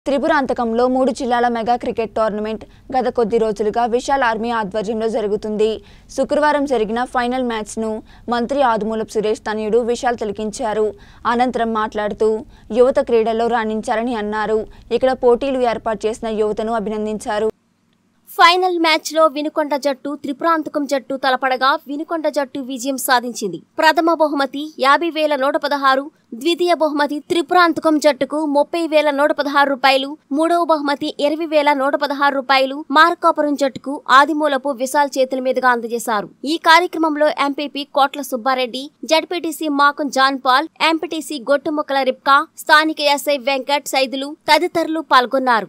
త్రిపురాంతకంలో మూడు జిల్లాల mega cricket tournament గత కొద్ది రోజులుగా విశాల్ ఆర్మీ ఆధ్వర్యంలో జరుగుతుంది శుక్రవారం జరిగిన ఫైనల్ మ్యాచ్ను మంత్రి ఆదుమూలపు సురేష్ తనయుడు విశాల్ తిలకించారు అనంతరం మాట్లాడుతూ యువత క్రీడల్లో రాణించాలని అన్నారు ఇక్కడ పోటీలు ఏర్పాటు చేసిన యువతను అభినందించారు ఫైనల్ మ్యాచ్ లో వినుకొండ జట్టు త్రిపురాంతకం జట్టు తలపడగా వినుకొండ జట్టు విజయం సాధించింది ప్రథమ బహుమతి యాభై వేల నూట పదహారు ద్వితీయ బహుమతి త్రిపురాంతకం జట్టుకు ముప్పై వేల నూట పదహారు రూపాయలు మూడవ బహుమతి ఇరవై వేల నూట పదహారు రూపాయలు మార్కాపురం జట్టుకు ఆదిమూలపు విశాల్ చేతుల మీదుగా అందజేశారు ఈ కార్యక్రమంలో MPP Kotla Subbareddy ZPTC Makam John Paul MPTC Gottumukkala Ripka స్థానిక ఎస్ఐ వెంకట్ సైదులు తదితరులు పాల్గొన్నారు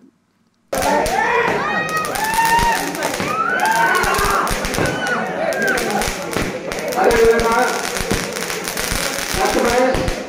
అదేవిధంగా కస్టమర్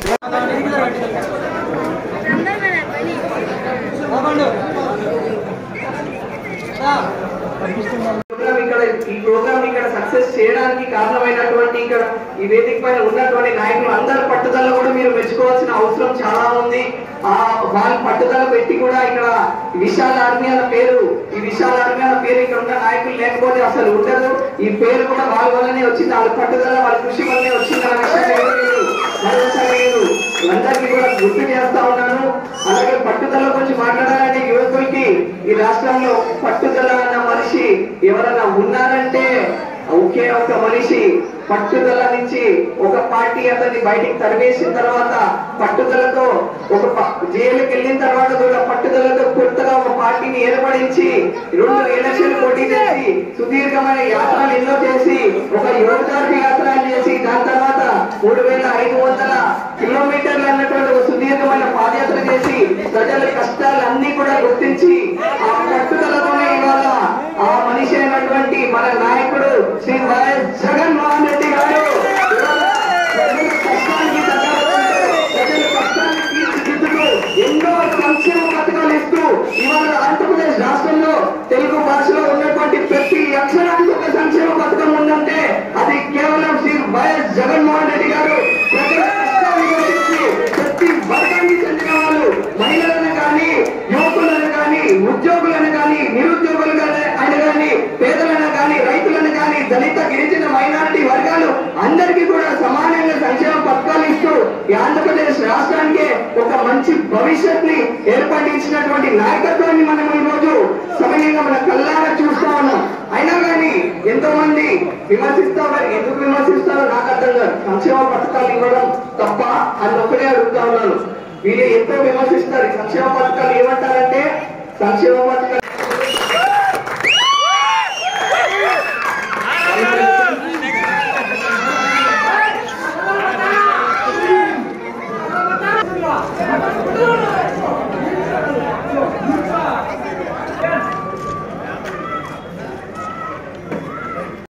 ప్రోగ్రామ్ ఇక్కడ ఈ ప్రోగ్రామ్ ఇక్కడ సక్సెస్ చేయడానికి కారణమైనటువంటి ఇక్కడ ఈ వేదిక పైన ఉన్నటువంటి నాయకులు అందరి పట్టుదల కూడా మీరు మెచ్చుకోవాల్సిన అవసరం చాలా ఉంది ఆ వాళ్ళ పట్టుదల పెట్టి కూడా ఇక్కడ విశాల్ ఆర్మీ అన్న పేరు ఈ విశాల్ ఆర్మీ అన్న పేరు ఇక్కడ ఉన్న నాయకులు లేకపోతే అసలు ఉండదు ఈ పేరు కూడా వాళ్ళ వల్లనే వచ్చింది వాళ్ళ పట్టుదల వాళ్ళ కృషి వల్లనే వచ్చింది అన్న విషయం ఎవరు లేదు. మరోసారి నేను అందరికీ కూడా గుర్తు చేస్తా ఉన్నాను అలాగే పట్టుదల గురించి మాట్లాడాలంటే యువకులకి ఈ రాష్ట్రంలో పట్టుదల అన్న మనిషి ఎవరైనా ఉన్నారంటే ఒకే ఒక మనిషి పట్టుదల నుంచి ఒక పార్టీ అతన్ని బయటికి తరివేసిన తర్వాత పట్టుదలతో ఒక ప- జైలుకి వెళ్ళిన తర్వాత కూడా పట్టుదలతో కొత్తగా ఒక పార్టీని ఏర్పడించి రెండు ఎలక్షన్లు పోటీ చేసి సుదీర్ఘమైన యాత్రలు ఎన్నో చేసి ఒక యువతార్పి యాత్రలు చేసి దాని తర్వాత మూడు వేల ఐదు వందల కిలోమీటర్లు అన్నటువంటి ఒక సుదీర్ఘమైన పాదయాత్ర చేసి ప్రజల కష్టాలన్నీ కూడా గుర్తించి ఆ పట్టుదలతోనే ఇవాళ ఆ మనిషి అయినటువంటి మన నాయకుడు శ్రీ వైఎస్ జగన్మోహన్ రెడ్డి గారు ఇవాళ ప్రజల కష్టానికి తగ్గకుండా, ప్రజల కష్టాన్ని తీర్చిదిద్దుతూ ఎన్నో సంక్షేమ పథకాలు ఇస్తూ ఇవాళ ఆంధ్రప్రదేశ్ రాష్ట్రంలో తెలుగు భాషలో ఉన్నటువంటి ప్రతి అక్షరానికి ఒక సంక్షేమ పథకం ఉందంటే అది కేవలం శ్రీ వైఎస్ జగన్మోహన్ రెడ్డి గారు ప్రజల కష్టాన్ని గుర్తించి ప్రతి వర్గానికి చెందిన వాళ్ళు మహిళలను కానీ యువకులను కానీ ఉద్యోగులను కానీ నిరుద్యోగులు అయిన కానీ పేదలను కానీ రైతులను కానీ దళిత గిరిజన మైనారిటీ వర్గాలు అందరికీ కూడా సమానంగా సంక్షేమ పథకాలు ఇస్తూ ఈ ఆంధ్రప్రదేశ్ రాష్ట్రానికి ఒక మంచి భవిష్యత్ ని ఏర్పడించినటువంటి నాయకత్వాన్ని మనం ఈ రోజు సమయంగా మన కళ్ళారా చూస్తా ఉన్నాం అయినా కానీ ఎంతో మంది విమర్శిస్తారు ఎందుకు విమర్శిస్తారో నాకు అర్థం కాదు సంక్షేమ పథకాలు ఇవ్వడం తప్ప అని ఒకటే అడుగుతా ఉన్నాను వీళ్ళు ఎంతో విమర్శిస్తారు ఈ సంక్షేమ పథకాలు ఏమంటారంటే సంక్షేమ పథకాలు